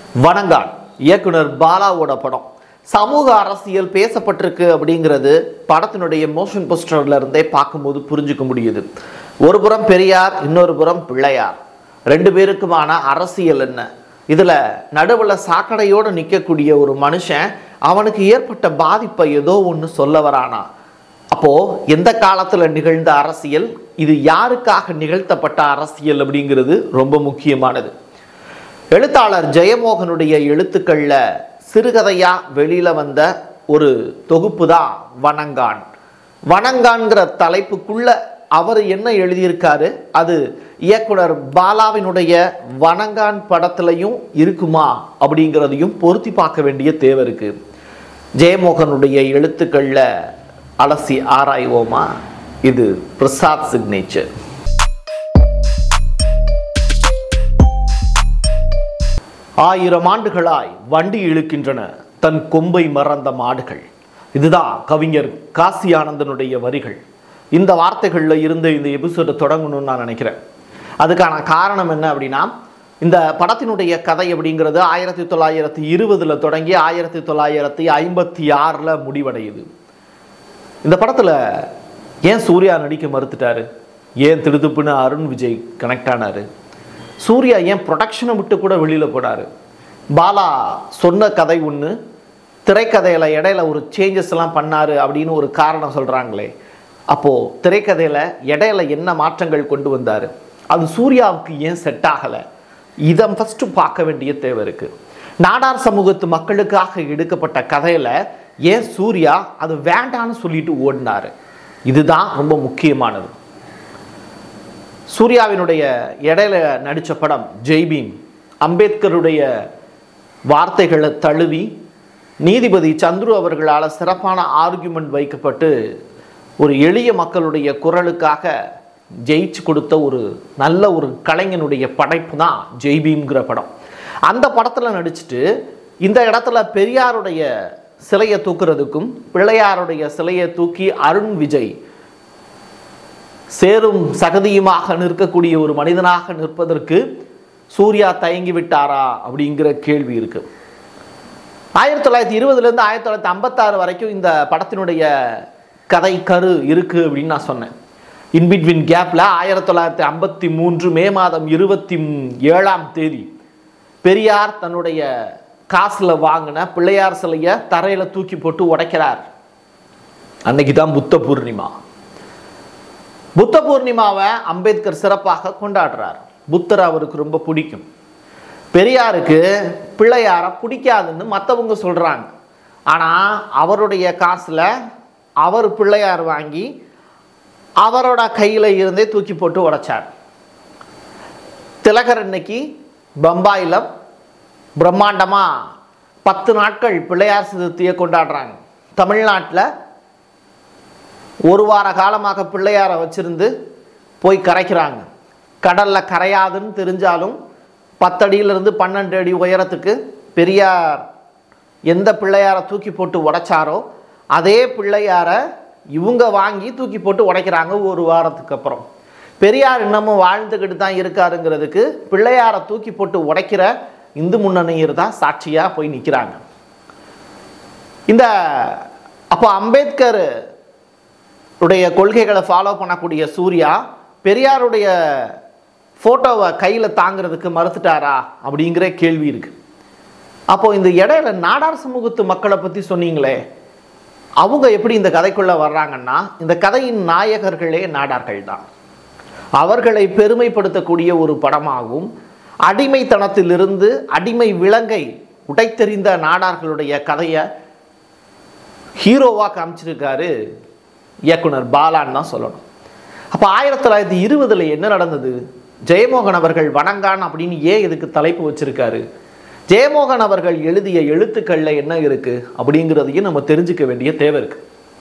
வணங்கான் இயக்குனர் பாலாவோட படம் சமூக அரசியல் பேசப்பட்டிருக்கு அப்படிங்கிறது படத்தினுடைய மோஷன் போஸ்டர்ல இருந்தே பார்க்கும்போது புரிஞ்சுக்க முடியுது ஒரு புறம் பெரியார் இன்னொரு புறம் பிள்ளையார் ரெண்டு பேருக்குமான அரசியல் என்ன இதுல நடுவுல சாக்கடையோடு நிற்கக்கூடிய ஒரு மனுஷன் அவனுக்கு ஏற்பட்ட பாதிப்பை ஏதோ ஒன்று சொல்ல வரானா அப்போ எந்த காலத்துல நிகழ்ந்த அரசியல் இது யாருக்காக நிகழ்த்தப்பட்ட அரசியல் அப்படிங்கிறது ரொம்ப முக்கியமானது எழுத்தாளர் ஜெயமோகனுடைய எழுத்துக்கள்ல சிறுகதையா வெளியில வந்த ஒரு தொகுப்பு தான் வணங்கான் வணங்கான்கிற தலைப்புக்குள்ள அவர் என்ன எழுதியிருக்காரு அது இயக்குனர் பாலாவினுடைய வணங்கான் படத்துலையும் இருக்குமா அப்படிங்கிறதையும் பொருத்தி பார்க்க வேண்டிய தேவை இருக்கு ஜெயமோகனுடைய எழுத்துக்கள்ல அலசி ஆராய்வோமா இது பிரசாத் சிக்னேச்சர் ஆயிரம் ஆண்டுகளாய் வண்டி இழுக்கின்றன தன் கொம்பை மறந்த மாடுகள் இதுதான் கவிஞர் காசி ஆனந்தனுடைய வரிகள் இந்த வார்த்தைகளில் இருந்து இந்த எபிசோடை தொடங்கணும்னு நான் நினைக்கிறேன் அதுக்கான காரணம் என்ன அப்படின்னா இந்த படத்தினுடைய கதை அப்படிங்கிறது ஆயிரத்தி தொள்ளாயிரத்தி இருபதில் தொடங்கி ஆயிரத்தி தொள்ளாயிரத்தி ஐம்பத்தி ஆறில் முடிவடையுது இந்த படத்தில் ஏன் சூர்யா நடிக்க மறுத்துட்டாரு ஏன் திடுதுப்புன்னு அருண் விஜய் கனெக்ட் ஆனாரு சூர்யா ஏன் ப்ரொடக்ஷனை விட்டு கூட வெளியில் போனாரு பாலா சொன்ன கதை ஒன்று திரைக்கதையில் இடையில ஒரு சேஞ்சஸ் எல்லாம் பண்ணாரு அப்படின்னு ஒரு காரணம் சொல்கிறாங்களே அப்போது திரைக்கதையில் இடையில என்ன மாற்றங்கள் கொண்டு வந்தார் அது சூர்யாவுக்கு ஏன் செட் ஆகலை இதை ஃபஸ்ட்டு பார்க்க வேண்டிய தேவை இருக்குது நாடார் சமூகத்து மக்களுக்காக எடுக்கப்பட்ட கதையில் ஏன் சூர்யா அது வேண்டான்னு சொல்லிட்டு ஓடினார் இதுதான் ரொம்ப முக்கியமானது சூர்யாவினுடைய இடையில நடித்த படம் ஜெய்பீம் அம்பேத்கருடைய வார்த்தைகளை தழுவி நீதிபதி சந்துரு அவர்களால் சிறப்பான ஆர்குமெண்ட் வைக்கப்பட்டு ஒரு எளிய மக்களுடைய குரலுக்காக ஜெயிச்சு கொடுத்த ஒரு நல்ல ஒரு கலைஞனுடைய படைப்பு தான் ஜெய்பீம்ங்கிற படம் அந்த படத்தில் நடிச்சுட்டு இந்த இடத்துல பெரியாருடைய சிலையை தூக்குறதுக்கும் பிள்ளையாருடைய சிலையை தூக்கி அருண் விஜய் சேரும் சகதியுமாக நிற்கக்கூடிய ஒரு மனிதனாக நிற்பதற்கு சூர்யா தயங்கி விட்டாரா அப்படிங்கிற கேள்வி இருக்கு ஆயிரத்தி தொள்ளாயிரத்தி இருபதுலேருந்து ஆயிரத்தி தொள்ளாயிரத்தி ஐம்பத்தாறு வரைக்கும் இந்த படத்தினுடைய கதை கரு இருக்கு அப்படின்னு நான் சொன்னேன் இன்பிட்வீன் கேப்பில் ஆயிரத்தி தொள்ளாயிரத்தி ஐம்பத்தி மூன்று மே மாதம் இருபத்தி ஏழாம் தேதி பெரியார் தன்னுடைய காசில் வாங்கின பிள்ளையார் சிலையை தரையில் தூக்கி போட்டு உடைக்கிறார் அன்னைக்கு தான் புத்த பூர்ணிமா புத்த பூர்ணிமாவை அம்பேத்கர் சிறப்பாக கொண்டாடுறார் புத்தர் அவருக்கு ரொம்ப பிடிக்கும் பெரியாருக்கு பிள்ளையாரை பிடிக்காதுன்னு மற்றவங்க சொல்கிறாங்க ஆனால் அவருடைய காசில் அவர் பிள்ளையார் வாங்கி அவரோட கையில் இருந்தே தூக்கி போட்டு உடைச்சார் திலகர் இன்னைக்கு பம்பாயில் பிரம்மாண்டமாக பத்து நாட்கள் பிள்ளையார் சதுர்த்தியை கொண்டாடுறாங்க தமிழ்நாட்டில் ஒரு வார காலமாக பிள்ளையாரை வச்சிருந்து போய் கரைக்கிறாங்க கடலில் கரையாதுன்னு தெரிஞ்சாலும் பத்தடியிலிருந்து பன்னெண்டு அடி உயரத்துக்கு பெரியார் எந்த பிள்ளையாரை தூக்கி போட்டு உடைச்சாரோ அதே பிள்ளையாரை இவங்க வாங்கி தூக்கி போட்டு உடைக்கிறாங்க ஒரு வாரத்துக்கு அப்புறம் பெரியார் இன்னமும் வாழ்ந்துக்கிட்டு தான் இருக்காருங்கிறதுக்கு பிள்ளையாரை தூக்கி போட்டு உடைக்கிற இந்து முன்னணியர் தான் சாட்சியாக போய் நிற்கிறாங்க இந்த அப்போ அம்பேத்கர் உடைய கொள்கைகளை ஃபாலோ பண்ணக்கூடிய சூர்யா பெரியாருடைய ஃபோட்டோவை கையில் தாங்கிறதுக்கு மறுத்துட்டாரா அப்படிங்கிற கேள்வி இருக்கு அப்போ இந்த இடையில நாடார் சமூகத்து மக்களை பற்றி சொன்னீங்களே அவங்க எப்படி இந்த கதைக்குள்ள வர்றாங்கன்னா இந்த கதையின் நாயகர்களே நாடார்கள் தான் அவர்களை பெருமைப்படுத்தக்கூடிய ஒரு படமாகவும் அடிமைத்தனத்திலிருந்து அடிமை விலங்கை உடைத்தெறிந்த நாடார்களுடைய கதையை ஹீரோவாக காமிச்சிருக்காரு இயக்குனர் பாலான்னு தான் சொல்லணும் அப்போ ஆயிரத்தி தொள்ளாயிரத்தி இருபதில் என்ன நடந்தது ஜெயமோகன் அவர்கள் வணங்கான் அப்படின்னு ஏன் இதுக்கு தலைப்பு வச்சிருக்காரு ஜெயமோகன் அவர்கள் எழுதிய எழுத்துக்களில் என்ன இருக்கு அப்படிங்கிறதையும் நம்ம தெரிஞ்சுக்க வேண்டிய தேவை இருக்கு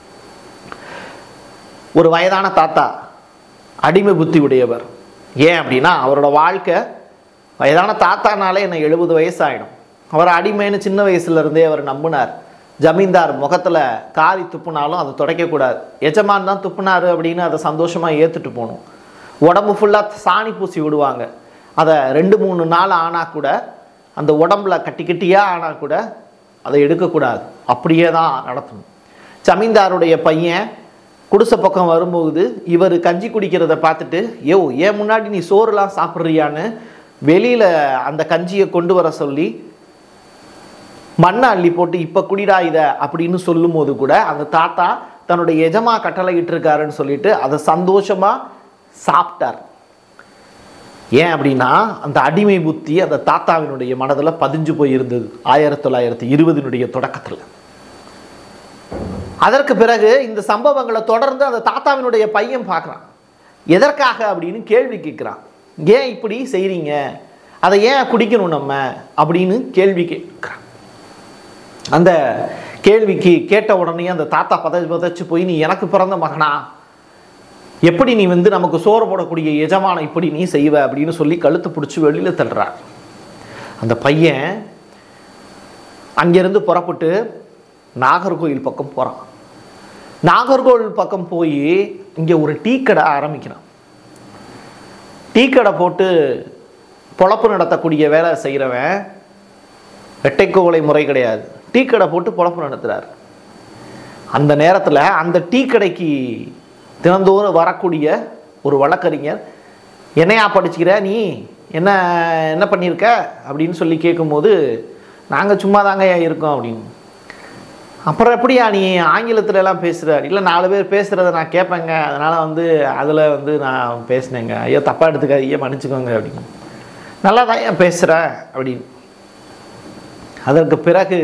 ஒரு வயதான தாத்தா அடிமை புத்தி உடையவர் ஏன் அப்படின்னா அவரோட வாழ்க்கை வயதான தாத்தானாலே என்ன எழுபது வயசு ஆகிடும் அவர் அடிமைன்னு சின்ன வயசுல இருந்தே அவர் நம்பினார் ஜமீன்தார் முகத்தில் காரி துப்புனாலும் அதை துடைக்கக்கூடாது எஜமான் தான் துப்புனாரு அப்படின்னு அதை சந்தோஷமாக ஏற்றுட்டு போகணும் உடம்பு ஃபுல்லாக சாணி பூசி விடுவாங்க அதை ரெண்டு மூணு நாள் ஆனால் கூட அந்த உடம்புல கட்டி கட்டியாக ஆனால் கூட அதை எடுக்கக்கூடாது அப்படியே தான் நடத்தணும் ஜமீன்தாருடைய பையன் குடிசை பக்கம் வரும்போது இவர் கஞ்சி குடிக்கிறத பார்த்துட்டு யோ ஏன் முன்னாடி நீ சோறுலாம் சாப்பிட்றியான்னு வெளியில் அந்த கஞ்சியை கொண்டு வர சொல்லி மண்ணை அள்ளி போட்டு இப்போ குடிடா இதை அப்படின்னு சொல்லும்போது கூட அந்த தாத்தா தன்னுடைய எஜமா கட்டளையிட்டு இருக்காருன்னு சொல்லிட்டு அதை சந்தோஷமா சாப்பிட்டார் ஏன் அப்படின்னா அந்த அடிமை புத்தி அந்த தாத்தாவினுடைய மனதில் பதிஞ்சு போய் இருந்தது ஆயிரத்தி தொள்ளாயிரத்தி இருபதினுடைய தொடக்கத்தில் அதற்கு பிறகு இந்த சம்பவங்களை தொடர்ந்து அந்த தாத்தாவினுடைய பையன் பார்க்குறான் எதற்காக அப்படின்னு கேள்வி கேட்குறான் ஏன் இப்படி செய்கிறீங்க அதை ஏன் குடிக்கணும் நம்ம அப்படின்னு கேள்வி கேட்குறான் அந்த கேள்விக்கு கேட்ட உடனே அந்த தாத்தா பதச்சு பதச்சு போய் நீ எனக்கு பிறந்த மகனா எப்படி நீ வந்து நமக்கு சோறு போடக்கூடிய எஜமானம் இப்படி நீ செய்வ அப்படின்னு சொல்லி கழுத்து பிடிச்சி வெளியில் தள்ளுறார் அந்த பையன் அங்கேருந்து புறப்பட்டு நாகர்கோயில் பக்கம் போகிறான் நாகர்கோவில் பக்கம் போய் இங்கே ஒரு டீ கடை ஆரம்பிக்கிறான் டீ கடை போட்டு பொழப்பு நடத்தக்கூடிய வேலை செய்கிறவன் வெட்டைக்கோவலை முறை கிடையாது டீ கடை போட்டு பொழப்பு நடத்துகிறார் அந்த நேரத்தில் அந்த டீ கடைக்கு தினந்தோறும் வரக்கூடிய ஒரு வழக்கறிஞர் என்னையா படிச்சுக்கிற நீ என்ன என்ன பண்ணியிருக்க அப்படின்னு சொல்லி கேட்கும்போது நாங்கள் சும்மா தாங்க இருக்கோம் அப்படின்னு அப்புறம் எப்படியா நீ ஆங்கிலத்துல எல்லாம் பேசுகிற இல்லை நாலு பேர் பேசுகிறத நான் கேட்பேங்க அதனால் வந்து அதில் வந்து நான் பேசினேங்க ஐயோ தப்பாக எடுத்துக்காதீங்க மன்னிச்சுக்கோங்க அப்படின்னு நல்லா தான் ஏன் பேசுகிற அப்படின்னு அதற்கு பிறகு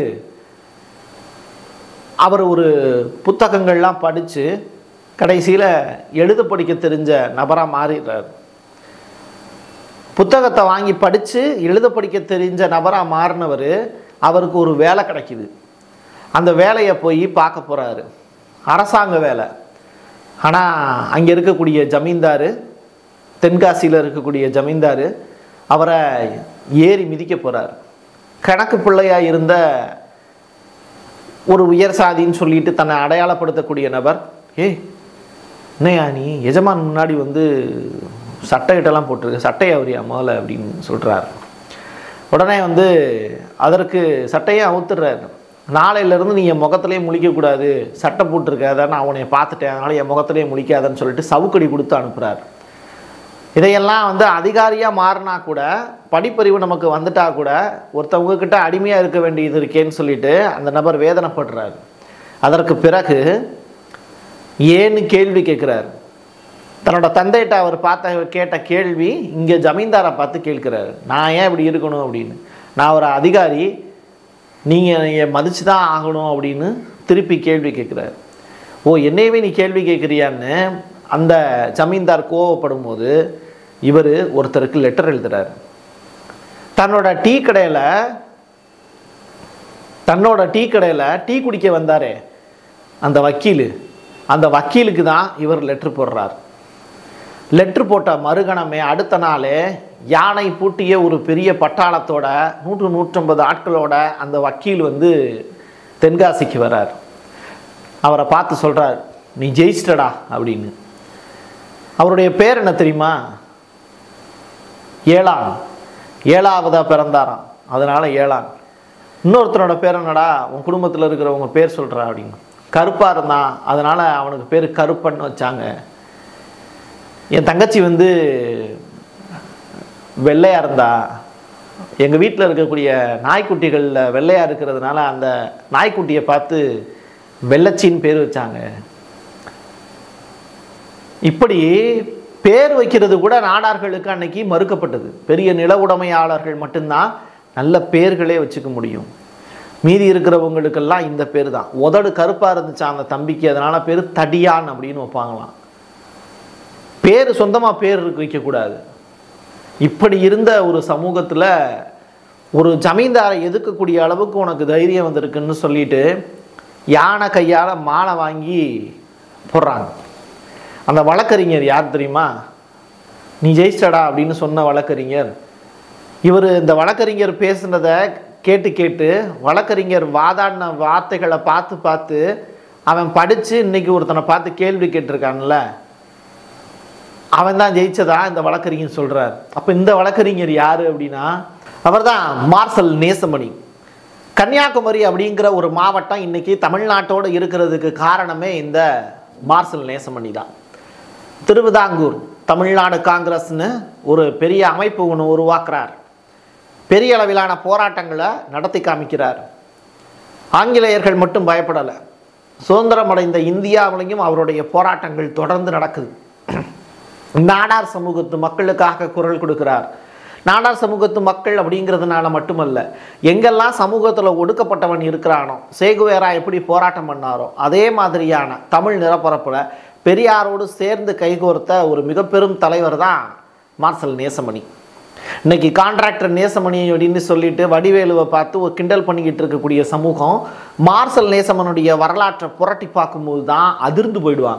அவர் ஒரு புத்தகங்கள்லாம் படித்து கடைசியில் எழுத படிக்க தெரிஞ்ச நபராக மாறிடுறார் புத்தகத்தை வாங்கி படித்து எழுத படிக்க தெரிஞ்ச நபராக மாறினவர் அவருக்கு ஒரு வேலை கிடைக்குது அந்த வேலையை போய் பார்க்க போகிறாரு அரசாங்க வேலை ஆனால் அங்கே இருக்கக்கூடிய ஜமீன்தார் தென்காசியில் இருக்கக்கூடிய ஜமீன்தார் அவரை ஏறி மிதிக்க போகிறார் கணக்கு பிள்ளையாக இருந்த ஒரு உயர் சாதின்னு சொல்லிட்டு தன்னை அடையாளப்படுத்தக்கூடிய நபர் ஏய் என்னையா நீ எஜமான் முன்னாடி வந்து சட்டை கிட்டலாம் போட்டிருக்கு சட்டை அவரியா முதல்ல அப்படின்னு சொல்கிறார் உடனே வந்து அதற்கு சட்டையை அவுத்துடுறாரு நாளையிலேருந்து நீ என் முகத்திலே முழிக்கக்கூடாது சட்டை போட்டிருக்க அதான் நான் உன்னை பார்த்துட்டேன் அதனால் என் முகத்திலே முழிக்காதன்னு சொல்லிட்டு சவுக்கடி கொடுத்து அனுப்புகிறார் இதையெல்லாம் வந்து அதிகாரியாக மாறினா கூட படிப்பறிவு நமக்கு வந்துட்டா கூட ஒருத்தவங்க கிட்ட அடிமையாக இருக்க வேண்டியது இருக்கேன்னு சொல்லிட்டு அந்த நபர் வேதனைப்படுறார் அதற்கு பிறகு ஏன்னு கேள்வி கேட்குறாரு தன்னோட தந்தைகிட்ட அவர் பார்த்த கேட்ட கேள்வி இங்கே ஜமீன்தாரை பார்த்து கேட்குறாரு நான் ஏன் இப்படி இருக்கணும் அப்படின்னு நான் ஒரு அதிகாரி நீங்கள் என்னை மதித்து தான் ஆகணும் அப்படின்னு திருப்பி கேள்வி கேட்குறாரு ஓ என்னையவே நீ கேள்வி கேட்குறியான்னு அந்த ஜமீன்தார் கோவப்படும் போது இவர் ஒருத்தருக்கு லெட்டர் எழுதுறாரு தன்னோட டீ கடையில் தன்னோட டீ கடையில் டீ குடிக்க வந்தாரே அந்த வக்கீல் அந்த வக்கீலுக்கு தான் இவர் லெட்ரு போடுறார் லெட்ரு போட்ட மறுகணமே அடுத்த நாளே யானை பூட்டிய ஒரு பெரிய பட்டாளத்தோட நூற்று நூற்றம்பது ஆட்களோட அந்த வக்கீல் வந்து தென்காசிக்கு வரார் அவரை பார்த்து சொல்கிறார் நீ ஜெயிச்சிட்டடா அப்படின்னு அவருடைய பேர் என்ன தெரியுமா ஏழான் ஏழாவதா பிறந்தாராம் அதனால ஏழான் இன்னொருத்தனோட பேர் என்னடா உன் குடும்பத்தில் இருக்கிறவங்க பேர் சொல்கிறா அப்படின்னு கருப்பாக இருந்தான் அதனால் அவனுக்கு பேர் கருப்பன்னு வச்சாங்க என் தங்கச்சி வந்து வெள்ளையாக இருந்தா எங்கள் வீட்டில் இருக்கக்கூடிய நாய்க்குட்டிகளில் வெள்ளையாக இருக்கிறதுனால அந்த நாய்க்குட்டியை பார்த்து வெள்ளச்சின்னு பேர் வச்சாங்க இப்படி பேர் வைக்கிறது கூட நாடார்களுக்கு அன்னைக்கு மறுக்கப்பட்டது பெரிய நில உடைமையாளர்கள் மட்டும்தான் நல்ல பேர்களே வச்சுக்க முடியும் மீதி இருக்கிறவங்களுக்கெல்லாம் இந்த பேர் தான் உதடு கருப்பாக இருந்துச்சா அந்த தம்பிக்கு அதனால பேர் தடியான் அப்படின்னு வைப்பாங்களாம் பேர் சொந்தமாக பேர் இருக்கு வைக்கக்கூடாது இப்படி இருந்த ஒரு சமூகத்தில் ஒரு ஜமீன்தாரை எதிர்க்கக்கூடிய அளவுக்கு உனக்கு தைரியம் வந்திருக்குன்னு சொல்லிட்டு யானை கையால் மாலை வாங்கி போடுறாங்க அந்த வழக்கறிஞர் யார் தெரியுமா நீ ஜெயிச்சடா அப்படின்னு சொன்ன வழக்கறிஞர் இவர் இந்த வழக்கறிஞர் பேசுனதை கேட்டு கேட்டு வழக்கறிஞர் வாதாடின வார்த்தைகளை பார்த்து பார்த்து அவன் படித்து இன்னைக்கு ஒருத்தனை பார்த்து கேள்வி கேட்டிருக்கான்ல அவன் தான் ஜெயிச்சதா இந்த வழக்கறிஞர் சொல்கிறார் அப்போ இந்த வழக்கறிஞர் யார் அப்படின்னா அவர்தான் மார்சல் நேசமணி கன்னியாகுமரி அப்படிங்கிற ஒரு மாவட்டம் இன்னைக்கு தமிழ்நாட்டோடு இருக்கிறதுக்கு காரணமே இந்த மார்சல் நேசமணி தான் திருவிதாங்கூர் தமிழ்நாடு காங்கிரஸ்னு ஒரு பெரிய அமைப்பு ஒன்று உருவாக்குறார் பெரிய அளவிலான போராட்டங்களை நடத்தி காமிக்கிறார் ஆங்கிலேயர்கள் மட்டும் பயப்படலை சுதந்திரம் அடைந்த இந்தியாவிலையும் அவருடைய போராட்டங்கள் தொடர்ந்து நடக்குது நாடார் சமூகத்து மக்களுக்காக குரல் கொடுக்கிறார் நாடார் சமூகத்து மக்கள் அப்படிங்கிறதுனால மட்டுமல்ல எங்கெல்லாம் சமூகத்தில் ஒடுக்கப்பட்டவன் இருக்கிறானோ சேகுவேரா எப்படி போராட்டம் பண்ணாரோ அதே மாதிரியான தமிழ் நிலப்பரப்பில் பெரியாரோடு சேர்ந்து கைகோர்த்த ஒரு மிகப்பெரும் தலைவர் தான் மார்சல் நேசமணி இன்னைக்கு கான்ட்ராக்டர் நேசமணி அப்படின்னு சொல்லிட்டு வடிவேலுவை பார்த்து ஒரு கிண்டல் பண்ணிக்கிட்டு இருக்கக்கூடிய சமூகம் மார்சல் நேசமனுடைய வரலாற்றை புரட்டி பார்க்கும்போது தான் அதிர்ந்து போயிடுவாங்க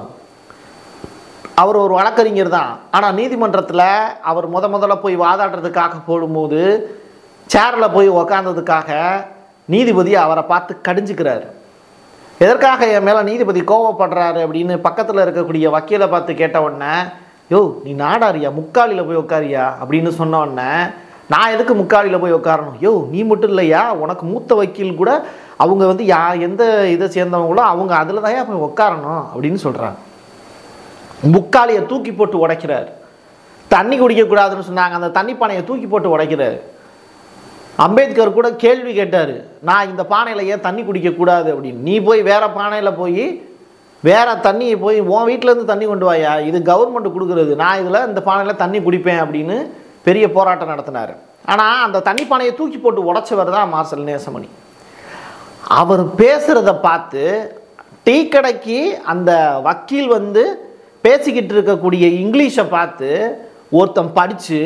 அவர் ஒரு வழக்கறிஞர் தான் ஆனால் நீதிமன்றத்தில் அவர் முத முதல்ல போய் வாதாடுறதுக்காக போடும்போது சேரில் போய் உக்காந்ததுக்காக நீதிபதி அவரை பார்த்து கடிஞ்சுக்கிறார் எதற்காக என் மேலே நீதிபதி கோவப்படுறாரு அப்படின்னு பக்கத்தில் இருக்கக்கூடிய வக்கீலை பார்த்து கேட்ட உடனே யோ நீ நாடாரியா முக்காலியில் போய் உட்காரியா அப்படின்னு சொன்ன உடனே நான் எதுக்கு முக்காலியில் போய் உட்காரணும் யோ நீ மட்டும் இல்லையா உனக்கு மூத்த வக்கீல் கூட அவங்க வந்து யா எந்த இதை சேர்ந்தவங்களோ அவங்க அதில் தான் போய் உட்காரணும் அப்படின்னு சொல்கிறாங்க முக்காலியை தூக்கி போட்டு உடைக்கிறார் தண்ணி குடிக்கக்கூடாதுன்னு சொன்னாங்க அந்த தண்ணி பானையை தூக்கி போட்டு உடைக்கிறார் அம்பேத்கர் கூட கேள்வி கேட்டார் நான் இந்த பானையில் ஏன் தண்ணி குடிக்கக்கூடாது அப்படின்னு நீ போய் வேற பானையில் போய் வேற தண்ணியை போய் உன் வீட்டிலேருந்து தண்ணி கொண்டு வாயா இது கவர்மெண்ட் கொடுக்குறது நான் இதில் இந்த பானையில் தண்ணி குடிப்பேன் அப்படின்னு பெரிய போராட்டம் நடத்தினார் ஆனால் அந்த தண்ணி பானையை தூக்கி போட்டு உடைச்சவர் தான் மார்சல் நேசமணி அவர் பேசுகிறத பார்த்து டீ கடைக்கு அந்த வக்கீல் வந்து பேசிக்கிட்டு இருக்கக்கூடிய இங்கிலீஷை பார்த்து ஒருத்தன் படித்து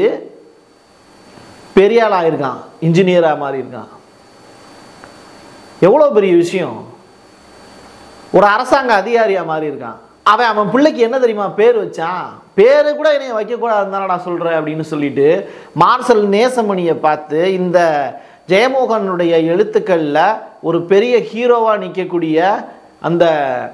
பெரிய ஆளாக இருக்கான் இன்ஜினியராக மாறி இருக்கான் எவ்வளோ பெரிய விஷயம் ஒரு அரசாங்க அதிகாரியாக மாறி இருக்கான் அவன் அவன் பிள்ளைக்கு என்ன தெரியுமா பேர் வச்சான் பேரு கூட என்னைய வைக்கக்கூடாதுன்னு தானடா சொல்கிறேன் அப்படின்னு சொல்லிட்டு மார்சல் நேசமணியை பார்த்து இந்த ஜெயமோகனுடைய எழுத்துக்களில் ஒரு பெரிய ஹீரோவாக நிற்கக்கூடிய அந்த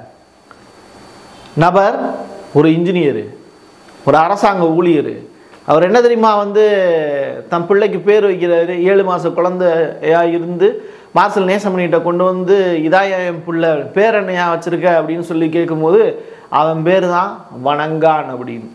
நபர் ஒரு இன்ஜினியரு ஒரு அரசாங்க ஊழியர் அவர் என்ன தெரியுமா வந்து தன் பிள்ளைக்கு பேர் வைக்கிறாரு ஏழு மாத குழந்தையா இருந்து மார்சல் நேசமணிகிட்ட கொண்டு வந்து இதாயா என் பிள்ளை பேர் என்னையா வச்சிருக்க அப்படின்னு சொல்லி கேட்கும்போது அவன் பேர் தான் வணங்கான் அப்படின்னு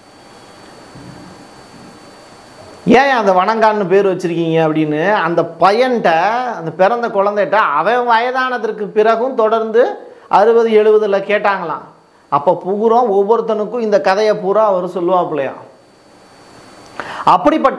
ஏன் அந்த வணங்கான்னு பேர் வச்சிருக்கீங்க அப்படின்னு அந்த பையன்கிட்ட அந்த பிறந்த குழந்தைகிட்ட அவன் வயதானதற்கு பிறகும் தொடர்ந்து அறுபது எழுபதில் கேட்டாங்களாம் அப்போ பூரம் ஒவ்வொருத்தனுக்கும் இந்த கதையை பூரா அவர் சொல்லுவாப்பிள்ளையா அப்படிப்பட்ட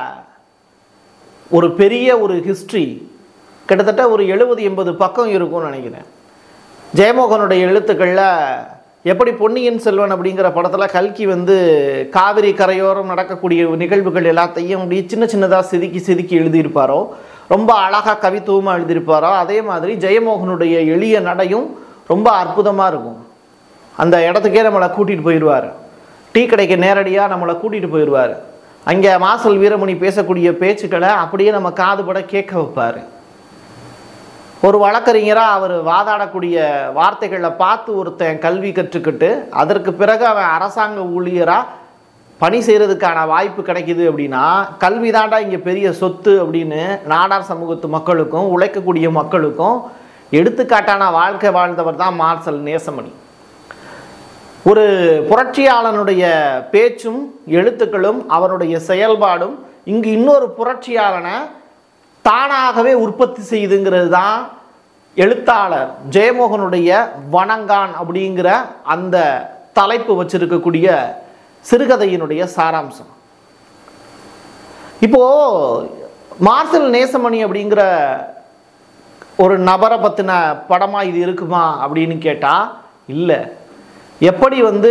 ஒரு பெரிய ஒரு ஹிஸ்ட்ரி கிட்டத்தட்ட ஒரு எழுபது எண்பது பக்கம் இருக்கும்னு நினைக்கிறேன் ஜெயமோகனுடைய எழுத்துக்களில் எப்படி பொன்னியின் செல்வன் அப்படிங்கிற படத்தில் கல்கி வந்து காவிரி கரையோரம் நடக்கக்கூடிய நிகழ்வுகள் எல்லாத்தையும் அப்படி சின்ன சின்னதாக செதுக்கி செதுக்கி எழுதியிருப்பாரோ ரொம்ப அழகாக கவித்துவமாக எழுதியிருப்பாரோ அதே மாதிரி ஜெயமோகனுடைய எளிய நடையும் ரொம்ப அற்புதமாக இருக்கும் அந்த இடத்துக்கே நம்மளை கூட்டிகிட்டு போயிடுவார் டீ கடைக்கு நேரடியாக நம்மளை கூட்டிகிட்டு போயிடுவார் அங்கே மாசல் வீரமணி பேசக்கூடிய பேச்சுக்களை அப்படியே நம்ம காதுபட கேட்க வைப்பார் ஒரு வழக்கறிஞராக அவர் வாதாடக்கூடிய வார்த்தைகளை பார்த்து ஒருத்தன் கல்வி கற்றுக்கிட்டு அதற்கு பிறகு அவன் அரசாங்க ஊழியராக பணி செய்கிறதுக்கான வாய்ப்பு கிடைக்குது அப்படின்னா கல்வி தாண்டா இங்கே பெரிய சொத்து அப்படின்னு நாடார் சமூகத்து மக்களுக்கும் உழைக்கக்கூடிய மக்களுக்கும் எடுத்துக்காட்டான வாழ்க்கை வாழ்ந்தவர் தான் மார்சல் நேசமணி ஒரு புரட்சியாளனுடைய பேச்சும் எழுத்துக்களும் அவனுடைய செயல்பாடும் இங்கு இன்னொரு புரட்சியாளனை தானாகவே உற்பத்தி செய்யுதுங்கிறது தான் எழுத்தாளர் ஜெயமோகனுடைய வணங்கான் அப்படிங்கிற அந்த தலைப்பு வச்சிருக்கக்கூடிய சிறுகதையினுடைய சாராம்சம் இப்போ மார்சல் நேசமணி அப்படிங்கிற ஒரு நபரை பற்றின படமாக இது இருக்குமா அப்படின்னு கேட்டால் இல்லை எப்படி வந்து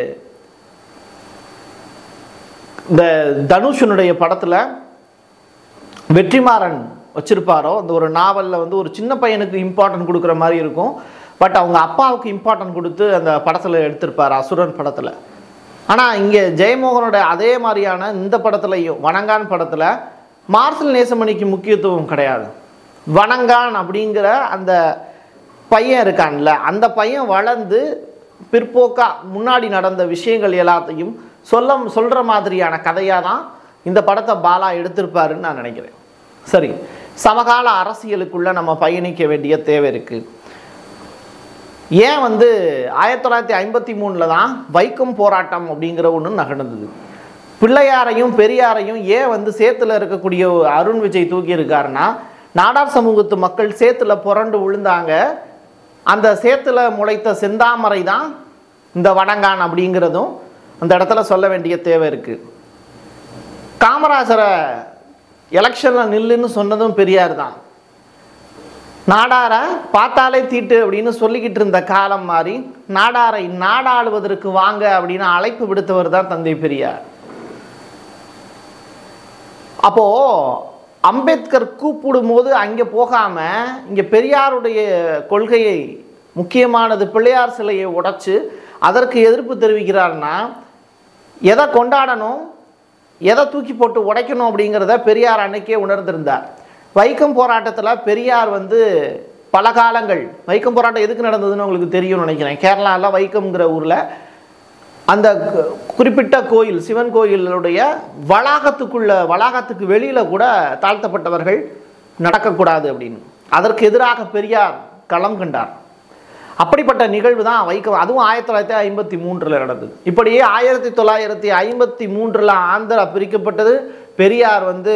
இந்த தனுஷனுடைய படத்தில் வெற்றிமாறன் வச்சிருப்பாரோ அந்த ஒரு நாவலில் வந்து ஒரு சின்ன பையனுக்கு இம்பார்ட்டன்ட் கொடுக்குற மாதிரி இருக்கும் பட் அவங்க அப்பாவுக்கு இம்பார்ட்டன்ட் கொடுத்து அந்த படத்தில் எடுத்திருப்பார் அசுரன் படத்தில் ஆனால் இங்கே ஜெயமோகனோட அதே மாதிரியான இந்த படத்துலையும் வணங்கான் படத்தில் மார்சல் நேசமணிக்கு முக்கியத்துவம் கிடையாது வணங்கான் அப்படிங்கிற அந்த பையன் இருக்கான்ல அந்த பையன் வளர்ந்து பிற்போக்கா முன்னாடி நடந்த விஷயங்கள் எல்லாத்தையும் சொல்ல சொல்கிற மாதிரியான கதையாக தான் இந்த படத்தை பாலா எடுத்திருப்பாருன்னு நான் நினைக்கிறேன் சரி சமகால அரசியலுக்குள்ள நம்ம பயணிக்க வேண்டிய தேவை இருக்குது ஏன் வந்து ஆயிரத்தி தொள்ளாயிரத்தி ஐம்பத்தி மூணில் தான் வைக்கம் போராட்டம் அப்படிங்கிற ஒன்று நகர்ந்தது பிள்ளையாரையும் பெரியாரையும் ஏன் வந்து சேத்துல இருக்கக்கூடிய அருண் விஜய் தூக்கி இருக்காருன்னா நாடார் சமூகத்து மக்கள் சேத்துல புரண்டு விழுந்தாங்க அந்த சேத்துல முளைத்த செந்தாமரை தான் இந்த வடங்கான் அப்படிங்கிறதும் அந்த இடத்துல சொல்ல வேண்டிய தேவை இருக்குது காமராஜரை எலெக்ஷனில் நில்லுன்னு சொன்னதும் பெரியார் தான் நாடாரை பார்த்தாலே தீட்டு அப்படின்னு சொல்லிக்கிட்டு இருந்த காலம் மாறி நாடாரை நாடாளுவதற்கு வாங்க அப்படின்னு அழைப்பு விடுத்தவர் தான் தந்தை பெரியார் அப்போ அம்பேத்கர் கூப்பிடும் போது அங்கே போகாம இங்கே பெரியாருடைய கொள்கையை முக்கியமானது பிள்ளையார் சிலையை உடைச்சு அதற்கு எதிர்ப்பு தெரிவிக்கிறார்னா எதை கொண்டாடணும் எதை தூக்கி போட்டு உடைக்கணும் அப்படிங்கிறத பெரியார் அன்னைக்கே உணர்ந்திருந்தார் வைக்கம் போராட்டத்தில் பெரியார் வந்து பல காலங்கள் வைக்கம் போராட்டம் எதுக்கு நடந்ததுன்னு உங்களுக்கு தெரியும்னு நினைக்கிறேன் கேரளாவில் வைக்கம்ங்கிற ஊரில் அந்த கு- குறிப்பிட்ட கோயில் சிவன் கோயிலுடைய வளாகத்துக்குள்ள வளாகத்துக்கு வெளியில் கூட தாழ்த்தப்பட்டவர்கள் நடக்கக்கூடாது அப்படின்னு அதற்கு எதிராக பெரியார் களம் கண்டார் அப்படிப்பட்ட நிகழ்வு தான் வைக்கம் அதுவும் ஆயிரத்தி தொள்ளாயிரத்தி ஐம்பத்தி மூன்றில் நடந்தது இப்படியே ஆயிரத்தி தொள்ளாயிரத்தி ஐம்பத்தி மூன்றில் ஆந்திரா பிரிக்கப்பட்டது பெரியார் வந்து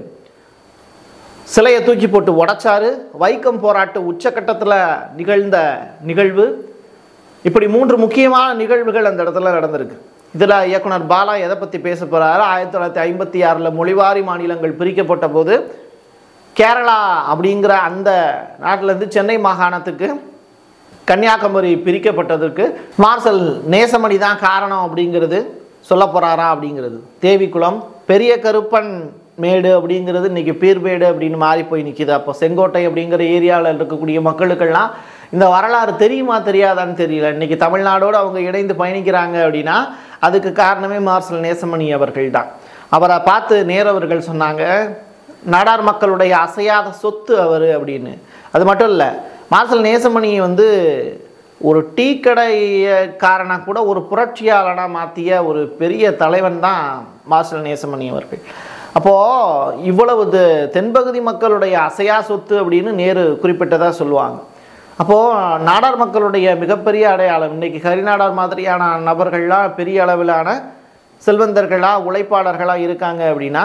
சிலையை தூக்கி போட்டு உடைச்சாரு வைக்கம் போராட்ட உச்சக்கட்டத்தில் நிகழ்ந்த நிகழ்வு இப்படி மூன்று முக்கியமான நிகழ்வுகள் அந்த இடத்துல நடந்திருக்கு இதில் இயக்குனர் பாலா எதை பற்றி பேச போகிறாரு ஆயிரத்தி தொள்ளாயிரத்தி ஐம்பத்தி ஆறில் மொழிவாரி மாநிலங்கள் பிரிக்கப்பட்ட போது கேரளா அப்படிங்கிற அந்த நாட்டிலேருந்து சென்னை மாகாணத்துக்கு கன்னியாகுமரி பிரிக்கப்பட்டதற்கு மார்சல் நேசமணி தான் காரணம் அப்படிங்கிறது சொல்ல போகிறாரா அப்படிங்கிறது தேவிக்குளம் பெரிய கருப்பன் மேடு அப்படிங்கிறது இன்னைக்கு பீர்மேடு அப்படின்னு மாறி போய் நிற்கிது அப்போ செங்கோட்டை அப்படிங்கிற ஏரியாவில் இருக்கக்கூடிய மக்களுக்கெல்லாம் இந்த வரலாறு தெரியுமா தெரியாதான்னு தெரியல இன்னைக்கு தமிழ்நாடோடு அவங்க இணைந்து பயணிக்கிறாங்க அப்படின்னா அதுக்கு காரணமே மார்சல் நேசமணி அவர்கள் தான் அவரை பார்த்து நேரவர்கள் சொன்னாங்க நாடார் மக்களுடைய அசையாத சொத்து அவர் அப்படின்னு அது மட்டும் இல்லை மார்சல் நேசமணி வந்து ஒரு டீ கடைக்காரனை கூட ஒரு புரட்சியாளனாக மாற்றிய ஒரு பெரிய தலைவன் தான் மார்சல் நேசமணி அவர்கள் அப்போது இவ்வளவு தெ- தென்பகுதி மக்களுடைய அசையா சொத்து அப்படின்னு நேரு குறிப்பிட்டதாக சொல்லுவாங்க அப்போது நாடார் மக்களுடைய மிகப்பெரிய அடையாளம் இன்னைக்கு ஹரிநாடார் மாதிரியான நபர்கள்லாம் பெரிய அளவிலான செல்வந்தர்களாக உழைப்பாளர்களாக இருக்காங்க அப்படின்னா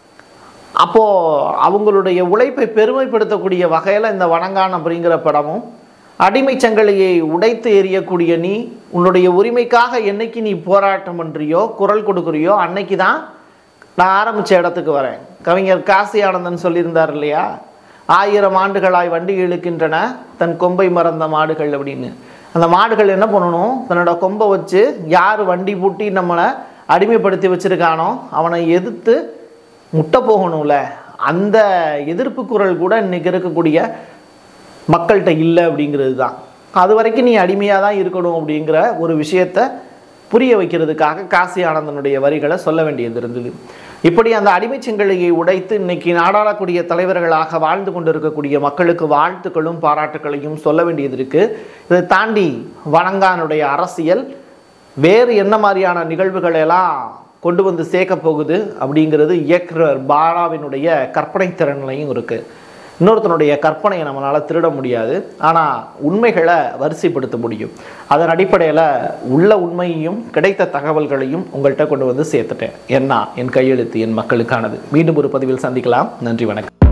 அப்போது அவங்களுடைய உழைப்பை பெருமைப்படுத்தக்கூடிய வகையில் இந்த வணங்கான் அப்படிங்கிற படமும் அடிமைச் சங்கிலியை உடைத்து எறியக்கூடிய நீ உன்னுடைய உரிமைக்காக என்னைக்கு நீ போராட்டம் பண்ணுறியோ குரல் கொடுக்குறியோ அன்னைக்கு தான் நான் ஆரம்பித்த இடத்துக்கு வரேன் கவிஞர் காசி ஆனந்தன் சொல்லியிருந்தார் இல்லையா ஆயிரம் ஆண்டுகளாய் வண்டி இழுக்கின்றன தன் கொம்பை மறந்த மாடுகள் அப்படின்னு அந்த மாடுகள் என்ன பண்ணணும் தன்னோட கொம்பை வச்சு யார் வண்டி பூட்டி நம்மளை அடிமைப்படுத்தி வச்சிருக்கானோ அவனை எதிர்த்து முட்டை போகணும்ல அந்த எதிர்ப்பு குரல் கூட இன்னைக்கு இருக்கக்கூடிய மக்கள்கிட்ட இல்லை அப்படிங்கிறது தான் அது வரைக்கும் நீ அடிமையாக தான் இருக்கணும் அப்படிங்கிற ஒரு விஷயத்த புரிய வைக்கிறதுக்காக காசி ஆனந்தனுடைய வரிகளை சொல்ல வேண்டியது இருந்தது இப்படி அந்த அடிமைச் சங்கிலியை உடைத்து இன்னைக்கு நாடாளக்கூடிய தலைவர்களாக வாழ்ந்து கொண்டிருக்கக்கூடிய மக்களுக்கு வாழ்த்துக்களும் பாராட்டுக்களையும் சொல்ல வேண்டியது இருக்கு இதை தாண்டி வணங்கானுடைய அரசியல் வேறு என்ன மாதிரியான நிகழ்வுகளை எல்லாம் கொண்டு வந்து சேர்க்க போகுது அப்படிங்கிறது இயக்குனர் பாலாவினுடைய கற்பனை திறன்லையும் இருக்கு இன்னொருத்தனுடைய கற்பனையை நம்மளால் திருட முடியாது ஆனால் உண்மைகளை வரிசைப்படுத்த முடியும் அதன் அடிப்படையில் உள்ள உண்மையையும் கிடைத்த தகவல்களையும் உங்கள்கிட்ட கொண்டு வந்து சேர்த்துட்டேன் என்ன என் கையெழுத்து என் மக்களுக்கானது மீண்டும் ஒரு பதிவில் சந்திக்கலாம் நன்றி வணக்கம்